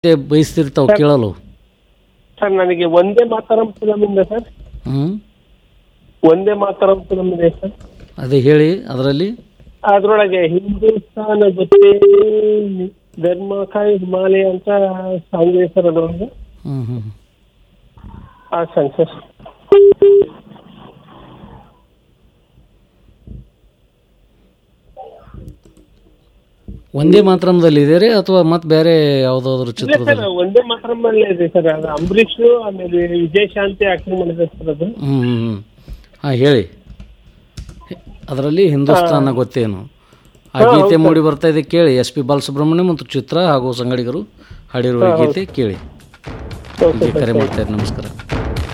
ಬಯಸ್ತಿರ್ತಾವ ಕೇಳಲು ಸರ್ ನನಗೆ ಒಂದೇ ಮಾತರಂ ಫಿಲಮ್ ಇಂದ ಸರ್ ಹ್ಞೂ ಒಂದೇ ಮಾತರಂ ಫಿಲಮ್ ಇದೆ ಸರ್ ಅದೇ ಹೇಳಿ ಅದರಲ್ಲಿ ಅದ್ರೊಳಗೆ ಹಿಂದೂಸ್ತಾನ ಗೊತ್ತೇ ಧರ್ಮ ಕಾಯ್ ಹಿಮಾಲಯ ಅಂತ ಸಾಂಗ್ ಇದೆ ಸರ್ ಅದ್ರೊಳಗೆ ಹ್ಞೂ ಹ್ಞೂ ಆ ಸಾಂಗ್ ಸರ್ ಒಂದೇ ಮಾತ್ರಮದಲ್ಲಿ ಇದೆ ರೀ ಅಥವಾ ಮತ್ತೆ ಬೇರೆ ಯಾವುದಾದ್ರು ಇಲ್ಲ ಚಿತ್ರದಲ್ಲಿ ಸರ್ ಒಂದೇ ಮಾತರಂ ಅಲ್ಲೇ ಇದೆ ಸರ್ ಅದು ಅಂಬರೀಷ್ ಆಮೇಲೆ ವಿಜಯ್ ಶಾಂತಿ ಆಕ್ಟಿಂಗ್ ಮಾಡಿದ್ದಾರೆ ಸರ್ ಅದು ಹ್ಞೂ ಹ್ಞೂ ಹಾಂ ಹೇಳಿ ಅದರಲ್ಲಿ ಹಿಂದೂಸ್ತಾನ ಗೊತ್ತೇನು ಆ ಗೀತೆ ಮೂಡಿ ಬರ್ತಾ ಇದೆ ಕೇಳಿ ಎಸ್ ಪಿ ಬಾಲಸುಬ್ರಹ್ಮಣ್ಯ ಮತ್ತು ಚಿತ್ರ ಹಾಗೂ ಸಂಗಡಿಗರು ಹಾಡಿರುವ ಈ ಗೀತೆ ಕೇಳಿ ಹೀಗೆ ಕರೆ ಮಾಡ್ತಾ ಇದ್ದೀನಿ ನಮಸ್ಕಾರ